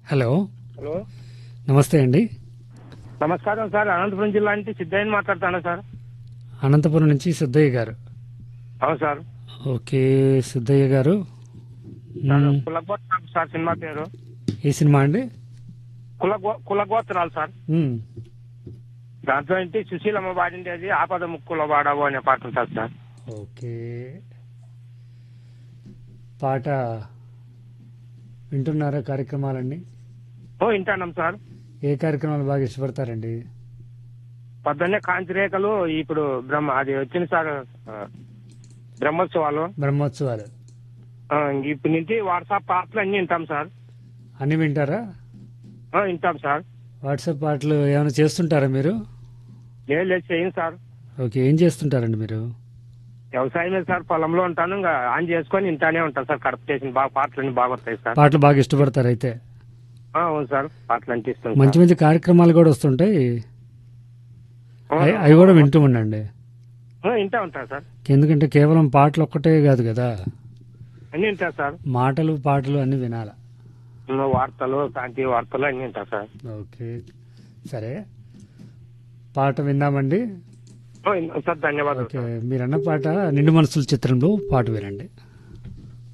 Hello hello నమస్తే అండి నమస్కారం సార్ అనంతపురం జిల్లా నుంచి సిద్ధయ్యని మాట్లాడుతాను సార్ అనంతపురం నుంచి సిద్ధయ్య గారు అవును sir okay Siddhayya garu sir మ్మ్. కులగోత్రాలు సార్ సినిమా పేరు ఏ సినిమా అండి కులగో కులగోత్రాలు సార్ మ్మ్. దాంట్లో ఏంటి సుశీలమ్మ పాడిండేది ఆపద ముక్కులో వాడవు అనే పాట ఉంటుంది సార్ ఓకే పాట వింటున్నారా కార్యక్రమాలన్నీ ఓ వింటానం సార్ ఏ కార్యక్రమాలు బాగా ఇష్టపడతారండి పొద్దున్నే కాంతి రేఖలు ఇప్పుడు బ్రహ్మ అది వచ్చింది సార్ ఆ, బ్రహ్మోత్సవాలు బ్రహ్మోత్సవాలు ఆ, ఇప్పుడు నుంచి వాట్సాప్ పాటలు అన్ని వింటాం సార్ అన్నీ వింటారా ఆ, వింటాం సార్ వాట్సాప్ పాటలు ఏమైనా చేస్తుంటారా మీరు నేను లేదు చేయను సార్ ఓకే ఏం చేస్తుంటారండి మీరు వ్యవసాయమే సార్ పొలంలో ఉంటాను ఇంకా ఆన్ చేసుకొని ఇంటానే ఉంటాను సార్ కడప చేసిన బాగా పాటలు బాగా వస్తాయి సార్ పాటలు బాగా ఇష్టపడతారు అయితే ఆ, అవును సార్ పాటలు అంటే ఇష్టం మంచి సార్. మంచి కార్యక్రమాలు కూడా వస్తుంటాయి ఆ, అవి అవి కూడా వింటూ ఉండండి ఆ, వింటా ఉంటా సార్ ఎందుకంటే కేవలం పాటలు ఒక్కటే కాదు కదా అన్ని వింటా సార్ మాటలు పాటలు అన్ని వినాల ఉన్న వార్తలు శాంతి వార్తలు అన్ని వింటా సార్ ఓకే సరే పాట విందామండి ఆ, విన్నా- సార్ ధన్యవాదాలు ఓకే మీరన్న పాట నిండు మనసుల చిత్రంలో పాట వినండి